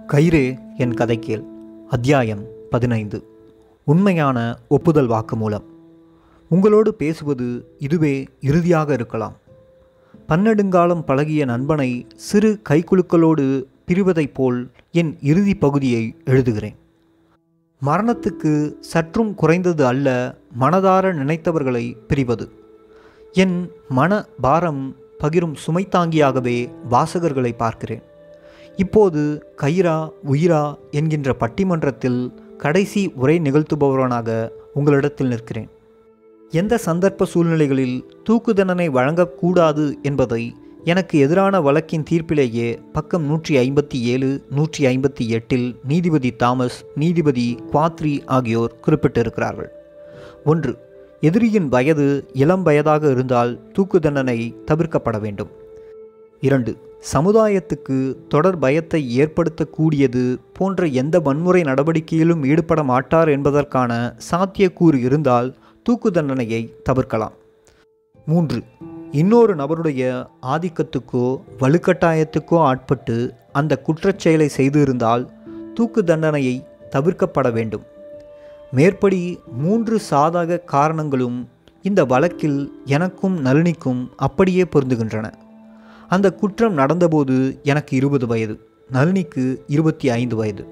கயிறே என் கதை கேள் அத்தியாயம் பதினைந்து உண்மையான ஒப்புதல் வாக்குமூலம் உங்களோடு பேசுவது இதுவே இறுதியாக இருக்கலாம் பன்னெடுங்காலம் பழகிய நண்பனை சிறு கைக்குலுக்களோடு பிரிவதைப் போல் என் இறுதி பகுதியை எழுதுகிறேன் மரணத்துக்கு சற்றும் குறைந்தது அல்ல மனதார நினைத்தவர்களை பிரிவது என் மன பாரம் பகிரும் சுமைத்தாங்கியாகவே வாசகர்களை பார்க்கிறேன் இப்போது கயிறா உயிரா என்கின்ற பட்டிமன்றத்தில் கடைசி உரை நிகழ்த்துபவனாக உங்களிடத்தில் நிற்கிறேன் எந்த சந்தர்ப்ப சூழ்நிலைகளில் தூக்கு தண்டனை வழங்கக்கூடாது என்பதை எனக்கு எதிரான வழக்கின் தீர்ப்பிலேயே பக்கம் நூற்றி ஐம்பத்தி ஏழு நூற்றி ஐம்பத்தி எட்டில் நீதிபதி தாமஸ் நீதிபதி குவாத்ரி ஆகியோர் குறிப்பிட்டிருக்கிறார்கள் ஒன்று எதிரியின் வயது இளம் வயதாக இருந்தால் தூக்கு தண்டனை தவிர்க்கப்பட வேண்டும் இரண்டு சமுதாயத்துக்கு தொடர் பயத்தை ஏற்படுத்தக்கூடியது போன்ற எந்த வன்முறை நடவடிக்கையிலும் ஈடுபட மாட்டார் என்பதற்கான சாத்தியக்கூறு இருந்தால் தூக்கு தண்டனையை தவிர்க்கலாம் மூன்று இன்னொரு நபருடைய ஆதிக்கத்துக்கோ வலுக்கட்டாயத்துக்கோ ஆட்பட்டு அந்த குற்றச் செயலை செய்திருந்தால் தூக்கு தண்டனையை தவிர்க்கப்பட வேண்டும் மேற்படி மூன்று சாதக காரணங்களும் இந்த வழக்கில் எனக்கும் நளினிக்கும் அப்படியே பொருந்துகின்றன அந்த குற்றம் நடந்தபோது எனக்கு இருபது வயது நளினிக்கு இருபத்தி ஐந்து வயது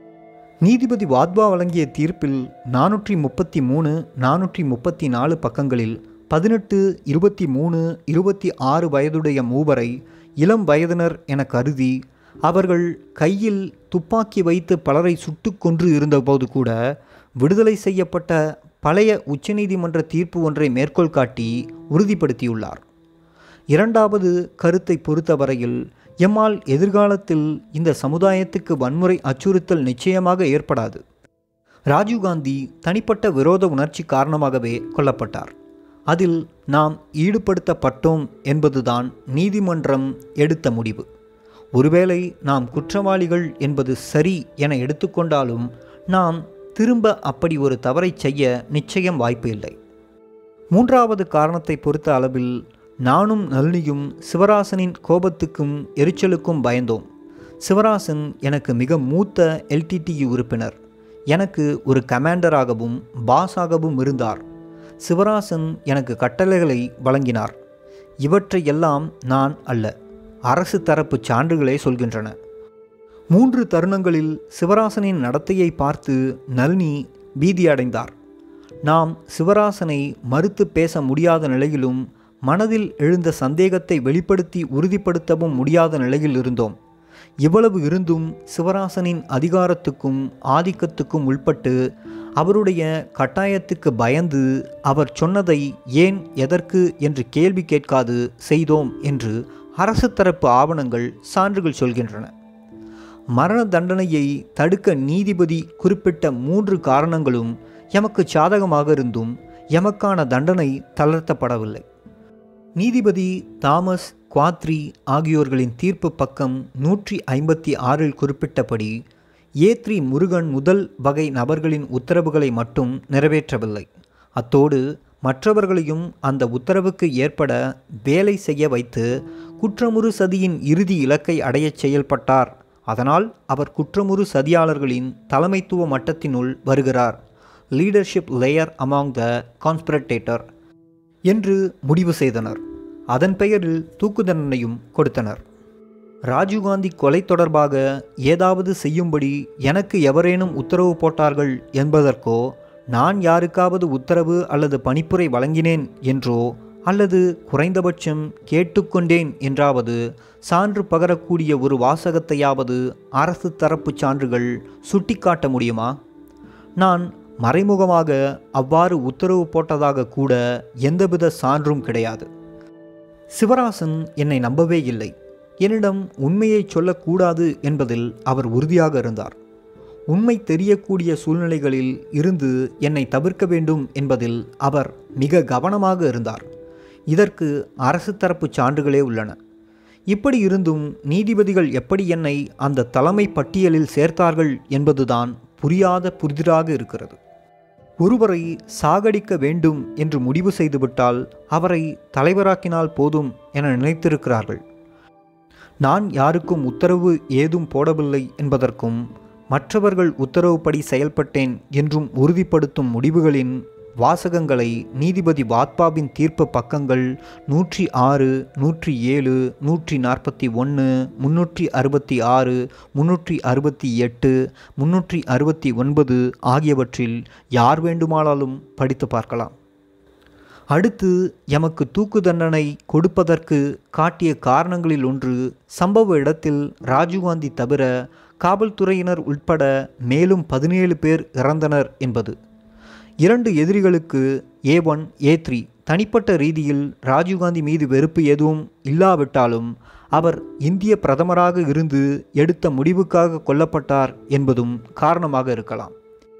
நீதிபதி வாத்வா வழங்கிய தீர்ப்பில் நானூற்றி முப்பத்தி மூணு நானூற்றி முப்பத்தி நாலு பக்கங்களில் பதினெட்டு இருபத்தி மூணு இருபத்தி ஆறு வயதுடைய மூவரை இளம் வயதினர் என கருதி அவர்கள் கையில் துப்பாக்கி வைத்து பலரை சுட்டு கொன்று இருந்தபோது கூட விடுதலை செய்யப்பட்ட பழைய உச்சநீதிமன்ற தீர்ப்பு ஒன்றை மேற்கோள் காட்டி உறுதிப்படுத்தியுள்ளார் இரண்டாவது கருத்தை பொறுத்தவரையில் எம்மால் எதிர்காலத்தில் இந்த சமுதாயத்துக்கு வன்முறை அச்சுறுத்தல் நிச்சயமாக ஏற்படாது ராஜீவ்காந்தி தனிப்பட்ட விரோத உணர்ச்சி காரணமாகவே கொல்லப்பட்டார் அதில் நாம் ஈடுபடுத்தப்பட்டோம் என்பதுதான் நீதிமன்றம் எடுத்த முடிவு ஒருவேளை நாம் குற்றவாளிகள் என்பது சரி என எடுத்துக்கொண்டாலும் நாம் திரும்ப அப்படி ஒரு தவறை செய்ய நிச்சயம் வாய்ப்பு இல்லை மூன்றாவது காரணத்தை பொறுத்த அளவில் நானும் நளினியும் சிவராசனின் கோபத்துக்கும் எரிச்சலுக்கும் பயந்தோம் சிவராசன் எனக்கு மிக மூத்த எல்டிடியு உறுப்பினர் எனக்கு ஒரு கமாண்டராகவும் பாஸாகவும் இருந்தார் சிவராசன் எனக்கு கட்டளைகளை வழங்கினார் இவற்றையெல்லாம் நான் அல்ல அரசு தரப்பு சான்றுகளே சொல்கின்றன மூன்று தருணங்களில் சிவராசனின் நடத்தையை பார்த்து நளினி பீதியடைந்தார் நாம் சிவராசனை மறுத்து பேச முடியாத நிலையிலும் மனதில் எழுந்த சந்தேகத்தை வெளிப்படுத்தி உறுதிப்படுத்தவும் முடியாத நிலையில் இருந்தோம் இவ்வளவு இருந்தும் சிவராசனின் அதிகாரத்துக்கும் ஆதிக்கத்துக்கும் உள்பட்டு அவருடைய கட்டாயத்துக்கு பயந்து அவர் சொன்னதை ஏன் எதற்கு என்று கேள்வி கேட்காது செய்தோம் என்று அரசு தரப்பு ஆவணங்கள் சான்றுகள் சொல்கின்றன மரண தண்டனையை தடுக்க நீதிபதி குறிப்பிட்ட மூன்று காரணங்களும் எமக்கு சாதகமாக இருந்தும் எமக்கான தண்டனை தளர்த்தப்படவில்லை நீதிபதி தாமஸ் குவாத்ரி ஆகியோர்களின் தீர்ப்பு பக்கம் நூற்றி ஐம்பத்தி ஆறில் குறிப்பிட்டபடி ஏத்ரி முருகன் முதல் வகை நபர்களின் உத்தரவுகளை மட்டும் நிறைவேற்றவில்லை அத்தோடு மற்றவர்களையும் அந்த உத்தரவுக்கு ஏற்பட வேலை செய்ய வைத்து குற்றமுறு சதியின் இறுதி இலக்கை அடையச் செயல்பட்டார் அதனால் அவர் குற்றமுறு சதியாளர்களின் தலைமைத்துவ மட்டத்தினுள் வருகிறார் leadership layer among the conspirator என்று முடிவு செய்தனர் அதன் பெயரில் தூக்கு தண்டனையும் கொடுத்தனர் ராஜீவ்காந்தி கொலை தொடர்பாக ஏதாவது செய்யும்படி எனக்கு எவரேனும் உத்தரவு போட்டார்கள் என்பதற்கோ நான் யாருக்காவது உத்தரவு அல்லது பணிப்புரை வழங்கினேன் என்றோ அல்லது குறைந்தபட்சம் கேட்டுக்கொண்டேன் என்றாவது சான்று பகரக்கூடிய ஒரு வாசகத்தையாவது அரசு தரப்பு சான்றுகள் சுட்டிக்காட்ட முடியுமா நான் மறைமுகமாக அவ்வாறு உத்தரவு போட்டதாக கூட எந்தவித சான்றும் கிடையாது சிவராசன் என்னை நம்பவே இல்லை என்னிடம் உண்மையை சொல்லக்கூடாது என்பதில் அவர் உறுதியாக இருந்தார் உண்மை தெரியக்கூடிய சூழ்நிலைகளில் இருந்து என்னை தவிர்க்க வேண்டும் என்பதில் அவர் மிக கவனமாக இருந்தார் இதற்கு அரசு தரப்பு சான்றுகளே உள்ளன இப்படி இருந்தும் நீதிபதிகள் எப்படி என்னை அந்த தலைமை பட்டியலில் சேர்த்தார்கள் என்பதுதான் புரியாத புதிராக இருக்கிறது ஒருவரை சாகடிக்க வேண்டும் என்று முடிவு செய்துவிட்டால் அவரை தலைவராக்கினால் போதும் என நினைத்திருக்கிறார்கள் நான் யாருக்கும் உத்தரவு ஏதும் போடவில்லை என்பதற்கும் மற்றவர்கள் உத்தரவுப்படி செயல்பட்டேன் என்றும் உறுதிப்படுத்தும் முடிவுகளின் வாசகங்களை நீதிபதி வாத்பாவின் தீர்ப்பு பக்கங்கள் நூற்றி ஆறு நூற்றி ஏழு நூற்றி நாற்பத்தி ஒன்று முன்னூற்றி அறுபத்தி ஆறு முன்னூற்றி அறுபத்தி எட்டு முன்னூற்றி அறுபத்தி ஒன்பது ஆகியவற்றில் யார் வேண்டுமானாலும் படித்து பார்க்கலாம் அடுத்து எமக்கு தூக்கு தண்டனை கொடுப்பதற்கு காட்டிய காரணங்களில் ஒன்று சம்பவ இடத்தில் ராஜீவ்காந்தி தவிர காவல்துறையினர் உட்பட மேலும் பதினேழு பேர் இறந்தனர் என்பது இரண்டு எதிரிகளுக்கு ஏ ஒன் ஏ த்ரீ தனிப்பட்ட ரீதியில் ராஜீவ்காந்தி மீது வெறுப்பு எதுவும் இல்லாவிட்டாலும் அவர் இந்திய பிரதமராக இருந்து எடுத்த முடிவுக்காக கொல்லப்பட்டார் என்பதும் காரணமாக இருக்கலாம்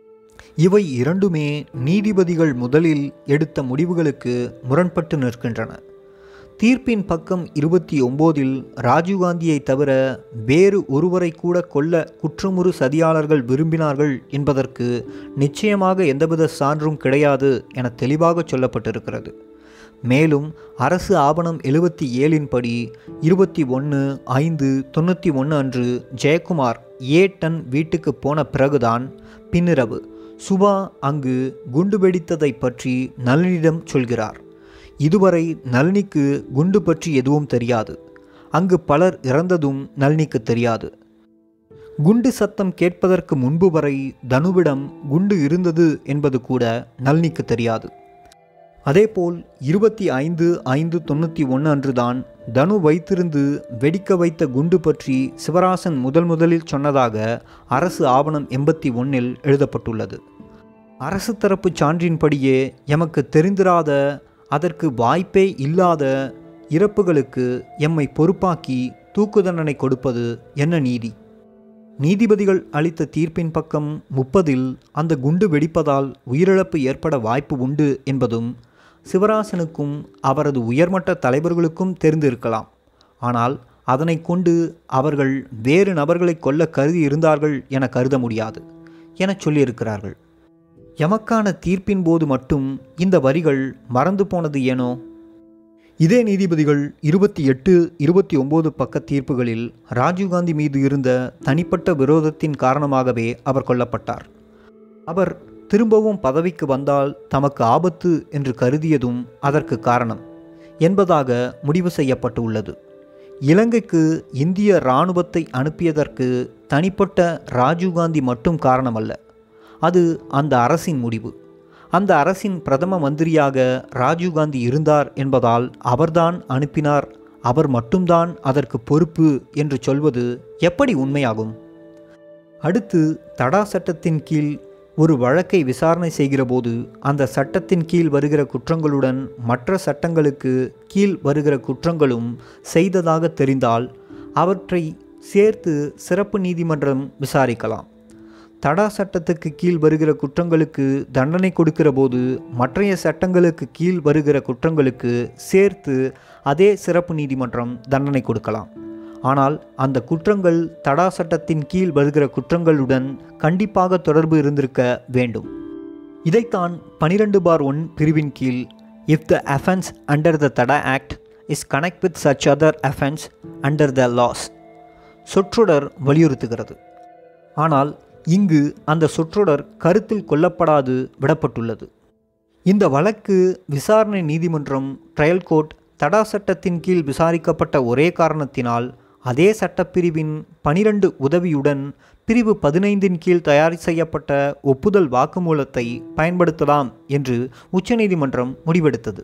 இவை இரண்டுமே நீதிபதிகள் முதலில் எடுத்த முடிவுகளுக்கு முரண்பட்டு நிற்கின்றன தீர்ப்பின் பக்கம் இருபத்தி ஒம்போதில் ராஜீவ்காந்தியை தவிர வேறு ஒருவரை கூட கொல்ல குற்றமுறு சதியாளர்கள் விரும்பினார்கள் என்பதற்கு நிச்சயமாக எந்தவித சான்றும் கிடையாது என தெளிவாக சொல்லப்பட்டிருக்கிறது மேலும் அரசு ஆவணம் எழுபத்தி ஏழின் படி இருபத்தி ஒன்று ஐந்து தொண்ணூற்றி ஒன்று அன்று ஜெயக்குமார் ஏ டன் வீட்டுக்கு போன பிறகுதான் பின்னிரவு சுபா அங்கு குண்டு வெடித்ததை பற்றி நளினிடம் சொல்கிறார் இதுவரை நளினிக்கு குண்டு பற்றி எதுவும் தெரியாது அங்கு பலர் இறந்ததும் நளினிக்கு தெரியாது குண்டு சத்தம் கேட்பதற்கு முன்பு வரை தனுவிடம் குண்டு இருந்தது என்பது கூட நளினிக்கு தெரியாது அதேபோல் இருபத்தி ஐந்து ஐந்து தொண்ணூற்றி ஒன்று அன்றுதான் தனு வைத்திருந்து வெடிக்க வைத்த குண்டு பற்றி சிவராசன் முதல் முதலில் சொன்னதாக அரசு ஆவணம் எண்பத்தி ஒன்றில் எழுதப்பட்டுள்ளது அரசு தரப்பு சான்றின்படியே எமக்கு தெரிந்திராத அதற்கு வாய்ப்பே இல்லாத இறப்புகளுக்கு எம்மை பொறுப்பாக்கி தூக்கு தண்டனை கொடுப்பது என்ன நீதி நீதிபதிகள் அளித்த தீர்ப்பின் பக்கம் முப்பதில் அந்த குண்டு வெடிப்பதால் உயிரிழப்பு ஏற்பட வாய்ப்பு உண்டு என்பதும் சிவராசனுக்கும் அவரது உயர்மட்ட தலைவர்களுக்கும் தெரிந்திருக்கலாம் ஆனால் அதனை கொண்டு அவர்கள் வேறு நபர்களை கொல்ல கருதி இருந்தார்கள் என கருத முடியாது என சொல்லியிருக்கிறார்கள் எமக்கான தீர்ப்பின் போது மட்டும் இந்த வரிகள் மறந்து போனது ஏனோ இதே நீதிபதிகள் இருபத்தி எட்டு இருபத்தி ஒம்பது பக்க தீர்ப்புகளில் ராஜீவ்காந்தி மீது இருந்த தனிப்பட்ட விரோதத்தின் காரணமாகவே அவர் கொல்லப்பட்டார் அவர் திரும்பவும் பதவிக்கு வந்தால் தமக்கு ஆபத்து என்று கருதியதும் அதற்கு காரணம் என்பதாக முடிவு செய்யப்பட்டு உள்ளது இலங்கைக்கு இந்திய இராணுவத்தை அனுப்பியதற்கு தனிப்பட்ட ராஜீவ்காந்தி மட்டும் காரணமல்ல அது அந்த அரசின் முடிவு அந்த அரசின் பிரதம மந்திரியாக ராஜீவ்காந்தி இருந்தார் என்பதால் அவர்தான் அனுப்பினார் அவர் மட்டும்தான் அதற்கு பொறுப்பு என்று சொல்வது எப்படி உண்மையாகும் அடுத்து தடா சட்டத்தின் கீழ் ஒரு வழக்கை விசாரணை செய்கிறபோது அந்த சட்டத்தின் கீழ் வருகிற குற்றங்களுடன் மற்ற சட்டங்களுக்கு கீழ் வருகிற குற்றங்களும் செய்ததாக தெரிந்தால் அவற்றை சேர்த்து சிறப்பு நீதிமன்றம் விசாரிக்கலாம் தடா சட்டத்துக்கு கீழ் வருகிற குற்றங்களுக்கு தண்டனை கொடுக்கிற போது மற்றைய சட்டங்களுக்கு கீழ் வருகிற குற்றங்களுக்கு சேர்த்து அதே சிறப்பு நீதிமன்றம் தண்டனை கொடுக்கலாம் ஆனால் அந்த குற்றங்கள் தடா சட்டத்தின் கீழ் வருகிற குற்றங்களுடன் கண்டிப்பாக தொடர்பு இருந்திருக்க வேண்டும் இதைத்தான் பனிரெண்டு பார் ஒன் பிரிவின் கீழ் if the offence under the TADA act is connect with such other offence under the laws சொற்றொடர் வலியுறுத்துகிறது ஆனால் இங்கு அந்த சொற்றொடர் கருத்தில் கொள்ளப்படாது விடப்பட்டுள்ளது இந்த வழக்கு விசாரணை நீதிமன்றம் ட்ரையல் கோர்ட் தடா சட்டத்தின் கீழ் விசாரிக்கப்பட்ட ஒரே காரணத்தினால் அதே சட்டப்பிரிவின் பனிரெண்டு உதவியுடன் பிரிவு பதினைந்தின் கீழ் தயார் செய்யப்பட்ட ஒப்புதல் வாக்குமூலத்தை பயன்படுத்தலாம் என்று உச்சநீதிமன்றம் முடிவெடுத்தது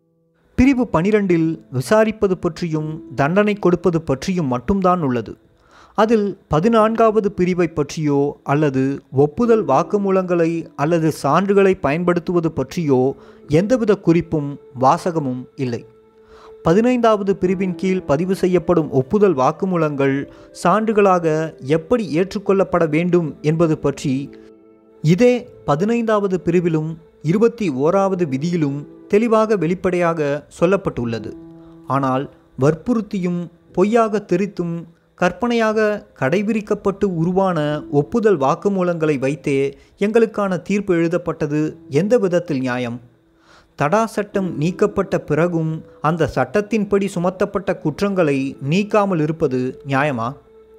பிரிவு பனிரெண்டில் விசாரிப்பது பற்றியும் தண்டனை கொடுப்பது பற்றியும் மட்டும்தான் உள்ளது அதில் பதினான்காவது பிரிவை பற்றியோ அல்லது ஒப்புதல் வாக்குமூலங்களை அல்லது சான்றுகளை பயன்படுத்துவது பற்றியோ எந்தவித குறிப்பும் வாசகமும் இல்லை பதினைந்தாவது பிரிவின் கீழ் பதிவு செய்யப்படும் ஒப்புதல் வாக்குமூலங்கள் சான்றுகளாக எப்படி ஏற்றுக்கொள்ளப்பட வேண்டும் என்பது பற்றி இதே பதினைந்தாவது பிரிவிலும் இருபத்தி ஓராவது விதியிலும் தெளிவாக வெளிப்படையாக சொல்லப்பட்டுள்ளது ஆனால் வற்புறுத்தியும் பொய்யாக தெரித்தும் கற்பனையாக கடைபிடிக்கப்பட்டு உருவான ஒப்புதல் வாக்குமூலங்களை வைத்தே எங்களுக்கான தீர்ப்பு எழுதப்பட்டது எந்த விதத்தில் நியாயம் தடா சட்டம் நீக்கப்பட்ட பிறகும் அந்த சட்டத்தின்படி சுமத்தப்பட்ட குற்றங்களை நீக்காமல் இருப்பது நியாயமா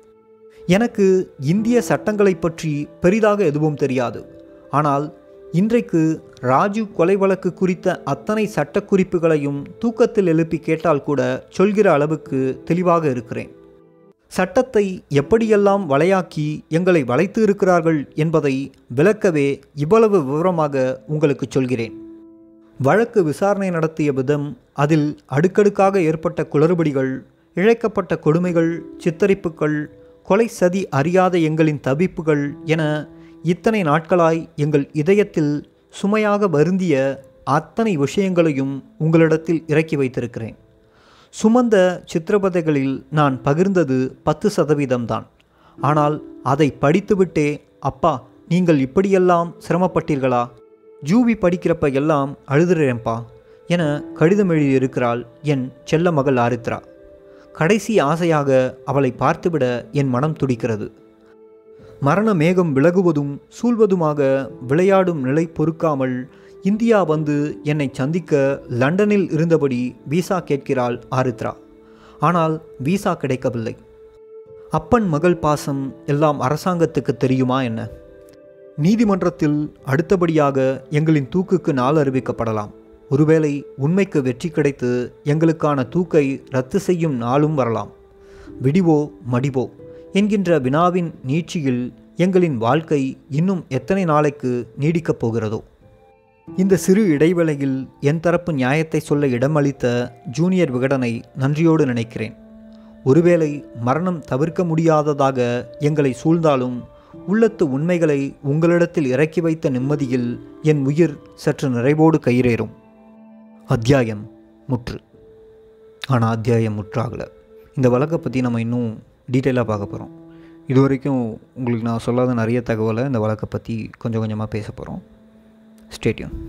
எனக்கு இந்திய சட்டங்களை பற்றி பெரிதாக எதுவும் தெரியாது ஆனால் இன்றைக்கு ராஜீவ் கொலை வழக்கு குறித்த அத்தனை சட்டக்குறிப்புகளையும் தூக்கத்தில் எழுப்பி கேட்டால் கூட சொல்கிற அளவுக்கு தெளிவாக இருக்கிறேன் சட்டத்தை எப்படியெல்லாம் வலையாக்கி எங்களை வளைத்து இருக்கிறார்கள் என்பதை விளக்கவே இவ்வளவு விவரமாக உங்களுக்கு சொல்கிறேன் வழக்கு விசாரணை நடத்திய விதம் அதில் அடுக்கடுக்காக ஏற்பட்ட குளறுபடிகள் இழைக்கப்பட்ட கொடுமைகள் சித்தரிப்புகள் கொலை சதி அறியாத எங்களின் தவிப்புகள் என இத்தனை நாட்களாய் எங்கள் இதயத்தில் சுமையாக வருந்திய அத்தனை விஷயங்களையும் உங்களிடத்தில் இறக்கி வைத்திருக்கிறேன் சுமந்த சித்திரபதைகளில் நான் பகிர்ந்தது பத்து சதவீதம்தான் ஆனால் அதை படித்துவிட்டே அப்பா நீங்கள் இப்படியெல்லாம் சிரமப்பட்டீர்களா ஜூவி படிக்கிறப்ப எல்லாம் அழுதுறேன்ப்பா என கடிதம் எழுதியிருக்கிறாள் என் செல்ல மகள் ஆரித்ரா கடைசி ஆசையாக அவளை பார்த்துவிட என் மனம் துடிக்கிறது மரண மேகம் விலகுவதும் சூழ்வதுமாக விளையாடும் நிலை பொறுக்காமல் இந்தியா வந்து என்னை சந்திக்க லண்டனில் இருந்தபடி விசா கேட்கிறாள் ஆரித்ரா ஆனால் விசா கிடைக்கவில்லை அப்பன் மகள் பாசம் எல்லாம் அரசாங்கத்துக்கு தெரியுமா என்ன நீதிமன்றத்தில் அடுத்தபடியாக எங்களின் தூக்குக்கு நாள் அறிவிக்கப்படலாம் ஒருவேளை உண்மைக்கு வெற்றி கிடைத்து எங்களுக்கான தூக்கை ரத்து செய்யும் நாளும் வரலாம் விடிவோ மடிவோ என்கின்ற வினாவின் நீட்சியில் எங்களின் வாழ்க்கை இன்னும் எத்தனை நாளைக்கு நீடிக்கப் போகிறதோ இந்த சிறு இடைவேளையில் என் தரப்பு நியாயத்தை சொல்ல இடமளித்த ஜூனியர் விகடனை நன்றியோடு நினைக்கிறேன் ஒருவேளை மரணம் தவிர்க்க முடியாததாக எங்களை சூழ்ந்தாலும் உள்ளத்து உண்மைகளை உங்களிடத்தில் இறக்கி வைத்த நிம்மதியில் என் உயிர் சற்று நிறைவோடு கயிறேறும் அத்தியாயம் முற்று ஆனால் அத்தியாயம் முற்றாகலை இந்த வழக்கை பற்றி நம்ம இன்னும் டீட்டெயிலாக பார்க்க போகிறோம் இது வரைக்கும் உங்களுக்கு நான் சொல்லாத நிறைய தகவலை இந்த வழக்கை பற்றி கொஞ்சம் கொஞ்சமாக பேச போகிறோம் ஸ்டேடியம்